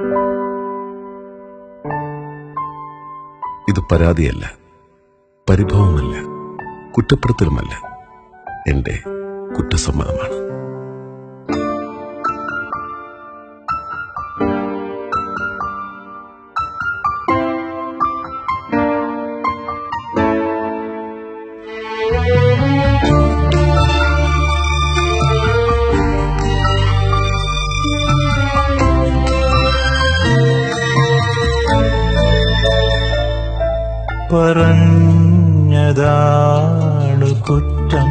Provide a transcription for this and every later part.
ഇത് പരാതിയല്ല പരിഭവമല്ല കുറ്റപ്പെടുത്തലുമല്ല എന്റെ കുറ്റസമ്മതമാണ് പറഞ്ഞതാണു കുറ്റം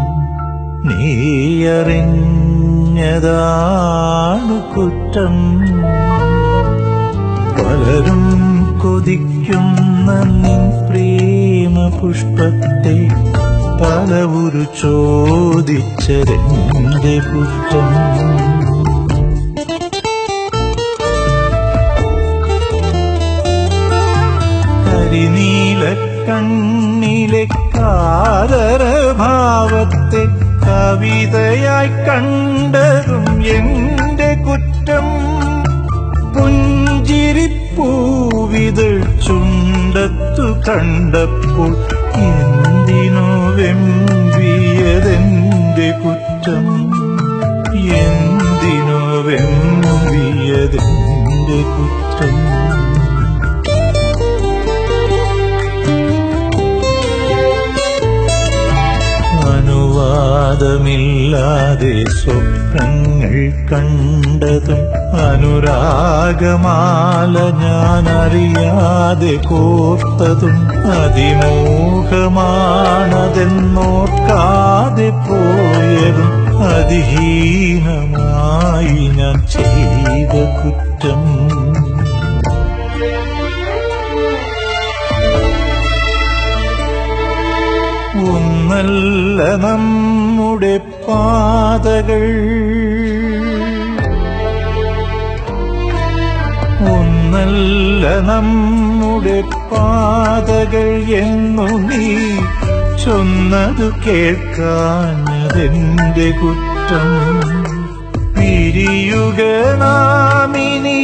നീയറിഞ്ഞതാണു കുറ്റം പലരും കൊതിക്കുന്ന നിൻ പ്രേമ പുഷ്പത്തെ പലവുരു ചോദിച്ചതെന്റെ കുറ്റം കരിനീല കണ്ണിലെ കാതരഭാവത്തെ കവിതയായി കണ്ടതും എന്റെ കുറ്റം പുഞ്ചിരിപ്പൂവിതൾ ചുണ്ടത്തു കണ്ടപ്പോൾ എന്തിനോ വെമ്പിയതെന്റെ കുറ്റം എന്തിനോ വെമ്പിയതെന്റെ കുറ്റം അനുവാദമില്ലാതെ സ്വപ്നങ്ങൾ കണ്ടതും അനുരാഗമാല ഞാൻ അറിയാതെ കോർത്തതും അതിമോഹമാണതെന്നോർക്കാതെ പോയതും അതിഹീനമായി ഞാൻ ചെയ്ത കുറ്റം ഒന്നല്ല നമ്മുടെ പാതകൾ ഒന്നല്ല നമ്മുടെ പാതകൾ എന്നു നീ ചൊന്നതു കേൾക്കാഞ്ഞതെന്റെ കുറ്റം പിരിയുക നാമിനി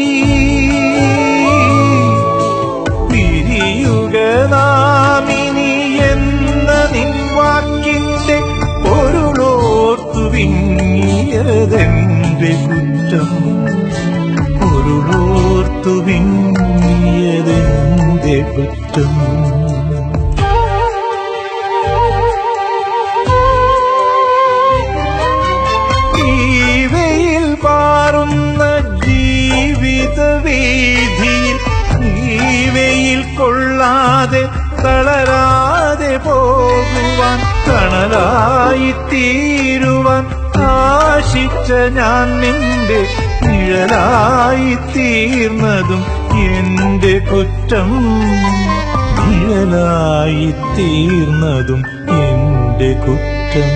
പിരിയുക നാമിനി എന്ന നിൻ വാക്കിന്റെ പൊരുളോർത്തു വിങ്ങിയതെന്റെ കുറ്റം പൊരുളോർത്തു വിങ്ങിയതെന്റെ കുറ്റം ഈ വെയിൽ പാറുന്ന ജീവിത വീതിയിൽ ഈ വെയിൽ കൊള്ളാതെ തളരാതെ പോകുവാൻ തണലായി തീരുവാൻ ആശിച്ച ഞാൻ നിന്റെ നിഴലായി തീർന്നതും എന്റെ കുറ്റം നിഴലായി തീർന്നതും എന്റെ കുറ്റം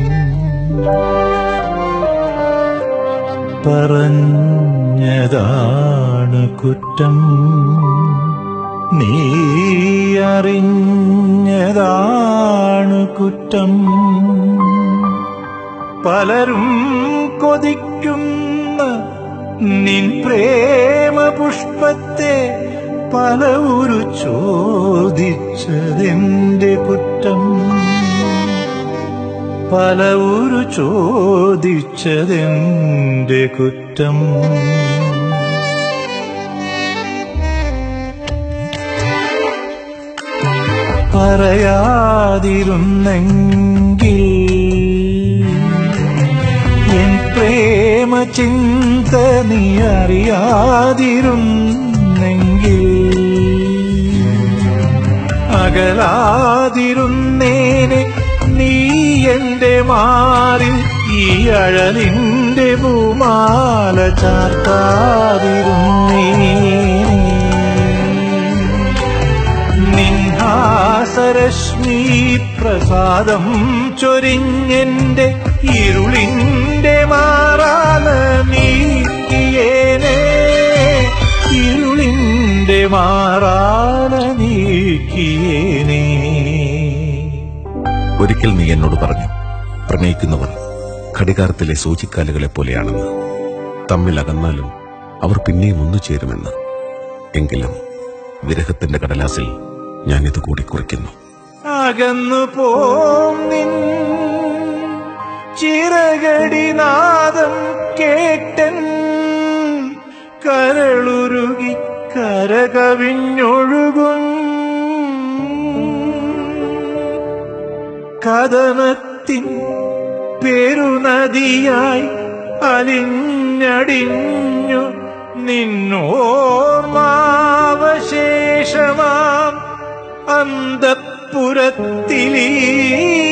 പറഞ്ഞതാണ് കുറ്റം നീ അറിഞ്ഞതാണ് കുറ്റം പലരും കൊതിക്കുന്ന നിൻ പ്രേമ പുഷ്പത്തെ പല ഒരു ചോദിച്ചതെന്റെ കുറ്റം പല ഒരു ചോദിച്ചതെന്റെ കുറ്റം പറയാതിരുന്നെങ്കിൽ എൻ പ്രേമ ചിന്ത നീ അറിയാതിരുന്നെങ്കിൽ അകലാതിരുന്നേനെ നീ എന്റെ മാറിൽ ഈ അഴലിന്റെ പൂമാല ചാർത്താതിരുന്നേ നിൻഹാസരശ്മി പ്രസാദം ചൊരിഞ്ഞെന്റെ ഇരുളിന്റെ മാറാന നീക്കിയേനെ ഇരുളിന്റെ മാറാന നീക്കിയേനെ ഒരിക്കൽ നീ എന്നോട് പറഞ്ഞു പ്രണയിക്കുന്നവർ ഘടികാരത്തിലെ സൂചിക്കാലുകളെ പോലെയാണെന്ന് തമ്മിൽ അകന്നാലും അവർ പിന്നെയും ഒന്നു ചേരുമെന്ന് എങ്കിലും വിരഹത്തിന്റെ കടലാസിൽ ഞാൻ ഇത് കൂടി കുറിക്കുന്നു അകന്നു പോം നിൻ ചിറകടി നാദം കേട്ടൻ കരളുരുകി കരകവിഞ്ഞൊഴുകും കഥനത്തിൻ പെരുനദിയായി അലിഞ്ഞടിഞ്ഞു നിന്നോർമാവശേഷമാം അന്തപ്പുരത്തിലീ